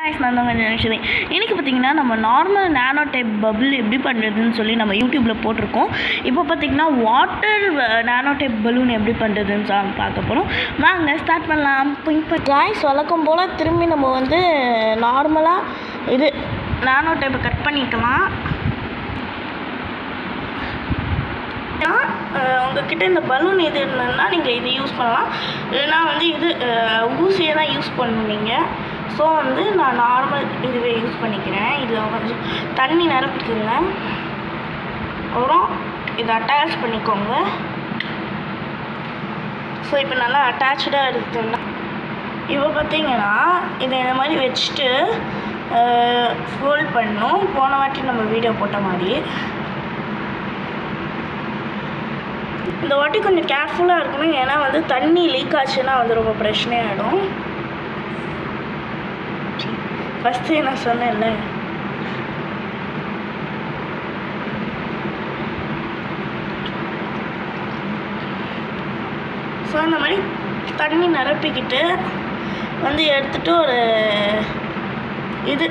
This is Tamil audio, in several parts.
guys, நான் தான் நினச்சது இன்றைக்கி பார்த்தீங்கன்னா நம்ம நார்மல் நானோ டைப் பபிள் எப்படி பண்ணுறதுன்னு சொல்லி நம்ம யூடியூப்பில் போட்டிருக்கோம் இப்போ பார்த்தீங்கன்னா வாட்டர் நானோ டைப் பலூன் எப்படி பண்ணுறதுன்னு சொல்லி பார்க்க போகிறோம் வாங்க ஸ்டார்ட் பண்ணலாம் இப்போ காய்ஸ் வழக்கம் போல் திரும்பி நம்ம வந்து நார்மலாக இது நானோ டைப்பை கட் பண்ணிக்கலாம் அஹ் உங்ககிட்ட இந்த பலூன் எது இருந்ததுன்னா நீங்கள் இது யூஸ் பண்ணலாம் இல்லைன்னா வந்து இது அஹ், ஊசியை தான் யூஸ் பண்ணுவீங்க ஸோ வந்து நான் நார்மல் இதுவே யூஸ் பண்ணிக்கிறேன் இதில் கொஞ்சம் தண்ணி நிரப்பிக்குங்க அப்புறம் இதை அட்டாச் பண்ணிக்கோங்க ஸோ இப்போ நல்லா அட்டாச்சாக இருக்குன்னா இப்போ பார்த்தீங்கன்னா இதை இந்த மாதிரி வச்சுட்டு ஃபோல்ட் பண்ணணும் போன வாட்டி நம்ம வீடியோ போட்ட மாதிரி இந்த வாட்டி கொஞ்சம் கேர்ஃபுல்லாக இருக்கணும் ஏன்னா வந்து தண்ணி லீக் ஆச்சுன்னா வந்து ரொம்ப பிரச்சனையாயிடும் ஃபஸ்ட்டு நான் சொன்னேன்ல ஸோ அந்த மாதிரி தண்ணி நிரப்பிக்கிட்டு வந்து எடுத்துட்டு ஒரு இது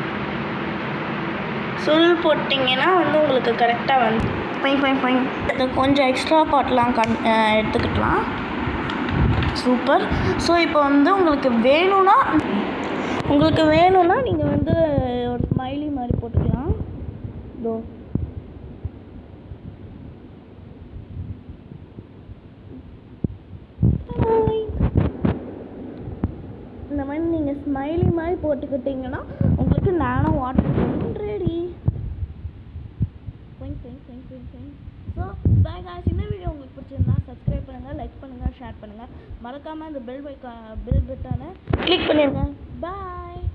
சுருள் போட்டிங்கன்னா வந்து உங்களுக்கு கரெக்டாக வந்து பைன் பைன் பைன் இது கொஞ்சம் எக்ஸ்ட்ரா பாட்லாம் கண் அஹ் எடுத்துக்கிட்டலாம் சூப்பர் ஸோ இப்போ வந்து உங்களுக்கு வேணும்னா உங்களுக்கு வேணும்னா நீங்கள் வந்து ஒரு ஸ்மைலி மாதிரி போட்டுக்கலாம் இதோ Bye. இந்த மாதிரி நீங்கள் ஸ்மைலி மாதிரி போட்டுக்கிட்டிங்கன்னா உங்களுக்கு நானும் water ready so bye guys இந்த வீடியோ உங்களுக்கு பிடிச்சிருந்தா சப்ஸ்கிரைப் பண்ணுங்கள் லைக் பண்ணுங்கள் ஷேர் பண்ணுங்கள் மறக்காமல் இந்த பெல் பைக்கா பெல் பட்டனை கிளிக் பண்ணிடுங்க பாய்